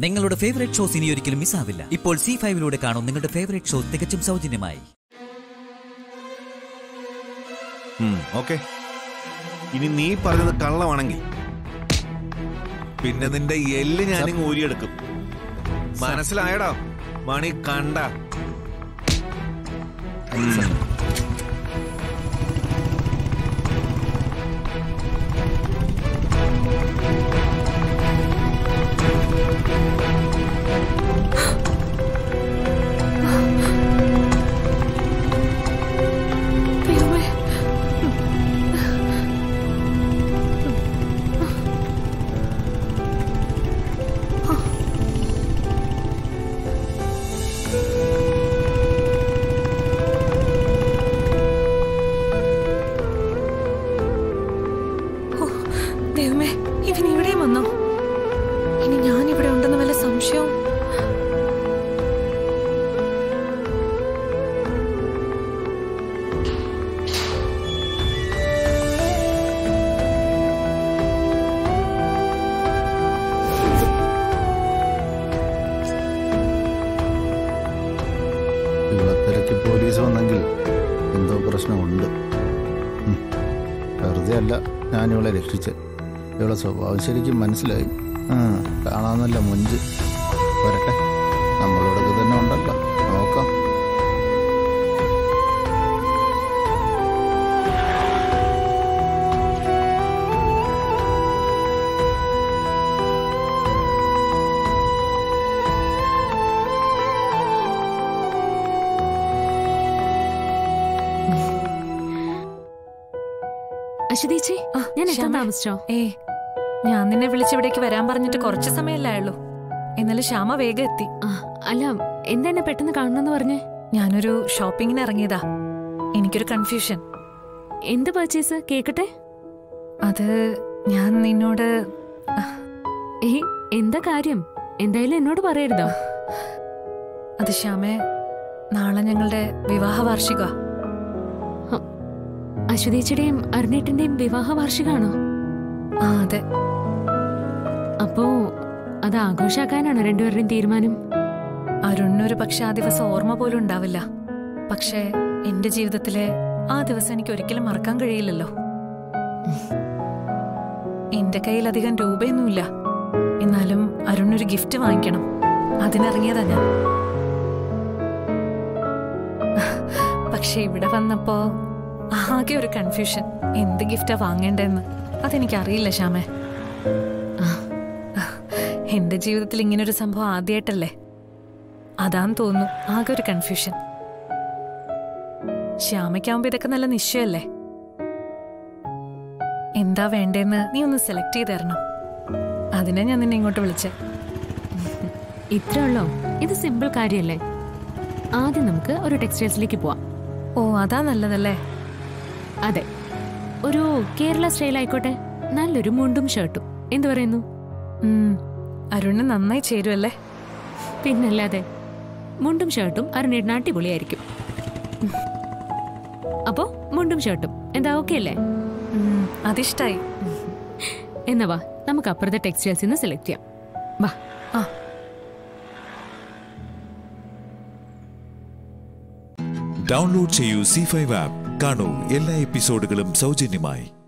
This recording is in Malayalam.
നിങ്ങളുടെ ഫേവറേറ്റ് ഷോസ് ഇനി ഒരിക്കലും മിസ്സാവില്ല ഇപ്പോൾ സി ഫൈവിലൂടെ കാണും നിങ്ങളുടെ ഫേവറേറ്റ് ഷോ തികച്ചും സൗജന്യമായി ഓക്കെ ഇനി നീ പറയുന്നത് കള്ളമാണെങ്കിൽ പിന്നെ നിന്റെ എല്ല് ഞാനിങ് ഊരിയെടുക്കും മനസ്സിലായടാ മണി കണ്ട ദൈവമേ ഓ, ദൈവമേ ഇവൻ ഇവിടെയും വന്നോ ഇനി ഞാൻ ഇവിടെ ഉണ്ടെന്ന് വല്ല സംശയവും ഇവിടെ തിരക്കി പോലീസ് വന്നെങ്കിൽ എന്തോ പ്രശ്നമുണ്ട് ഉം. വെറുതെ അല്ല ഞാനിവളെ രക്ഷിച്ച് ഇവളെ സ്വഭാവം ശരിക്കും മനസ്സിലായി ആ, കാണാൻ നല്ല മുഞ്ച് വരട്ടെ നമ്മളിവിടൊക്കെ തന്നെ ഉണ്ടല്ലോ നോക്കാം അശ്വതീച്ചി ആ, ഞാൻ എത്താൻ ശ്യാമേ. താമസിച്ചോ ഏ ഞാൻ നിന്നെ വിളിച്ചിവിടേക്ക് വരാൻ പറഞ്ഞിട്ട് കുറച്ച് സമയമല്ലായുള്ളൂ എന്നാലും ശ്യാമ വേഗം എത്തി ആ, അല്ല എന്തെന്നെ പെട്ടെന്ന് കാണണമെന്ന് പറഞ്ഞേ ഞാനൊരു ഷോപ്പിങ്ങിന് ഇറങ്ങിയതാ എനിക്കൊരു കൺഫ്യൂഷൻ എന്ത് പർച്ചേസ് കേക്കട്ടെ അത് ഞാൻ നിന്നോട് ഏ എന്താ കാര്യം എന്തായാലും എന്നോട് പറയരുതോ അത് ശ്യാമേ നാളെ ഞങ്ങളുടെ വിവാഹ വാർഷിക അശ്വതീച്ചിയുടെയും അരുണേട്ടന്റെയും വിവാഹ വാർഷികമാണോ ആ അതെ അപ്പോ അത് ആഘോഷാക്കാനാണോ രണ്ടുപേരുടെയും തീരുമാനം അരുണിനൊരു പക്ഷെ ആ ദിവസം ഓർമ്മ പോലും ഉണ്ടാവില്ല പക്ഷേ എന്റെ ജീവിതത്തിലെ ആ ദിവസം എനിക്ക് ഒരിക്കലും മറക്കാൻ കഴിയില്ലല്ലോ എന്റെ കയ്യിൽ അധികം രൂപയൊന്നുമില്ല എന്നാലും അരുണിനൊരു ഗിഫ്റ്റ് വാങ്ങിക്കണം അതിനിറങ്ങിയതാ ഞാൻ പക്ഷെ ഇവിടെ വന്നപ്പോ ആകെ ഒരു കൺഫ്യൂഷൻ എന്ത് ഗിഫ്റ്റാ വാങ്ങേണ്ടതെന്ന് അതെനിക്കറിയില്ല ശ്യാമേ എന്റെ ജീവിതത്തിൽ ഇങ്ങനൊരു സംഭവം ആദ്യമായിട്ടല്ലേ അതാന്ന് തോന്നുന്നു ആകെ ഒരു കൺഫ്യൂഷൻ ശ്യാമയ്ക്കാവുമ്പോ ഇതൊക്കെ നല്ല നിശ്ചയല്ലേ എന്താ വേണ്ടേന്ന് നീ ഒന്ന് സെലക്ട് ചെയ്ത് തരണം അതിനെ ഞാൻ നിന്നെ ഇങ്ങോട്ട് വിളിച്ചേ ഇത്രേ ഉള്ളോ ഇത് സിമ്പിൾ കാര്യല്ലേ ആദ്യം നമുക്ക് ഒരു ടെക്സ്റ്റൈൽസിലേക്ക് പോവാം ഓ അതാ നല്ലതല്ലേ അതെ ഒരു കേരള സ്റ്റൈൽ ആയിക്കോട്ടെ നല്ലൊരു മുണ്ടും ഷർട്ടും എന്തു പറയുന്നു ഉം, അരുണിന് നന്നായി ചേരുമല്ലേ പിന്നല്ലാതെ മുണ്ടും ഷർട്ടും അരുണേട്ടന് അടിപൊളിയായിരിക്കും അപ്പോ മുണ്ടും ഷർട്ടും എന്താ ഓക്കെ അല്ലേ ഉം, അതിഷ്ടായി എന്നാ വാ നമുക്ക് അപ്പുറത്തെ ടെക്സ്റ്റൈൽസിൽ നിന്ന് സെലക്ട് ചെയ്യാം വാ ആ ഡൗൺലോഡ് ചെയ്യൂ സി ഫൈവ് ആപ്പ് കാണൂ എല്ലാ എപ്പിസോഡുകളും സൗജന്യമായി